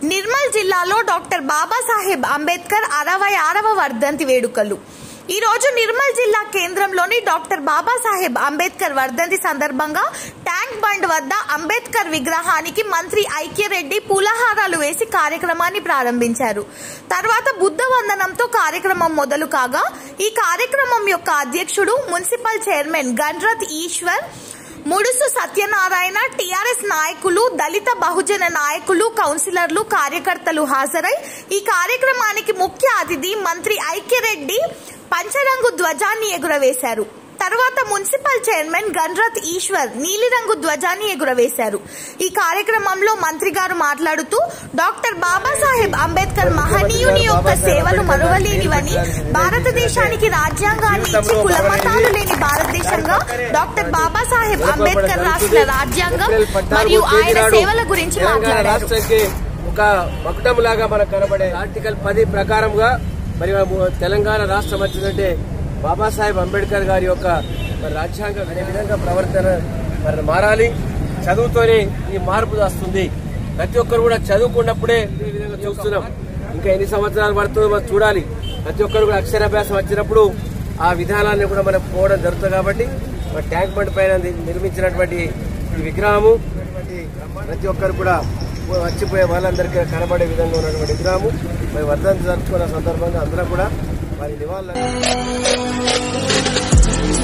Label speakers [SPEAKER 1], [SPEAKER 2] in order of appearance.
[SPEAKER 1] నిర్మల్ జిల్లాలో డాక్టర్ బాబాసాహెబ్ అంబేద్కర్ అరవై ఆరవ వర్ధంతి వేడుకలు ఈ రోజు నిర్మల్ జిల్లా కేంద్రంలోని డాక్టర్ బాబాసాహెబ్ అంబేద్కర్ వర్ధంతి సందర్భంగా ట్యాంక్ బండ్ వద్ద అంబేద్కర్ విగ్రహానికి మంత్రి ఐక్యరెడ్డి పూలహారాలు వేసి కార్యక్రమాన్ని ప్రారంభించారు తర్వాత బుద్ధ వందనంతో కార్యక్రమం మొదలు కాగా ఈ కార్యక్రమం యొక్క అధ్యక్షుడు మున్సిపల్ చైర్మన్ గణరత్ ఈశ్వర్ ముడుసు సత్యనారాయణ టిఆర్ఎస్ నాయకులు దళిత బహుజన నాయకులు కౌన్సిలర్లు కార్యకర్తలు హాజరై ఈ కార్యక్రమానికి ముఖ్య అతిథి మంత్రి ఐక్యరెడ్డి పంచరంగు ధ్వజాన్ని ఎగురవేశారు తర్వాత మున్సిపల్ చైర్మన్ గణరత్ ఈశ్వర్ నీలిరంగు ధ్వజాన్ని ఎగురవేశారు ఈ కార్యక్రమంలో మంత్రి గారు మాట్లాడుతూ డాక్టర్ బాబాసాహెబ్ అంబేద్కర్ మహనీయుని యొక్క సేవలు మరువలేనివని భారతదేశానికి రాజ్యాంగాన్ని ఇచ్చి కులమతాలు లేని భారతదేశంగా డాక్టర్ బాబాసాహెబ్ అంబేద్కర్ రాసిన రాజ్యాంగం మరియు ఆయన సేవల గురించి
[SPEAKER 2] తెలంగాణ
[SPEAKER 1] మాట్లాడారు
[SPEAKER 2] రాష్ట్రానికి ఒక మకుటం లాగా మనకు కనబడే ఆర్టికల్ పది ప్రకారంగా మరి మన తెలంగాణ రాష్ట్రం వచ్చిందంటే బాబాసాహెబ్ అంబేద్కర్ గారి యొక్క మరి రాజ్యాంగం అనే విధంగా ప్రవర్తన మరి మారాలి చదువుతోనే ఈ మార్పు వస్తుంది ప్రతి ఒక్కరు కూడా చదువుకున్నప్పుడే ఈ విధంగా చూస్తున్నాం ఇంకా ఎన్ని సంవత్సరాలు పడుతుందో మనం చూడాలి ప్రతి ఒక్కరు కూడా అక్షరాభ్యాసం వచ్చినప్పుడు ఆ విధానాన్ని కూడా మనం పోవడం జరుగుతుంది కాబట్టి మరి ట్యాంక్ బండ్ పైన నిర్మించినటువంటి ఈ విగ్రహము ప్రతి ఒక్కరు కూడా వచ్చిపోయే వాళ్ళందరికీ కనబడే విధంగా ఉన్నటువంటి విగ్రహము మరి వర్ధంతి జరుపుకున్న సందర్భంగా అందరూ కూడా వారి నివాళులు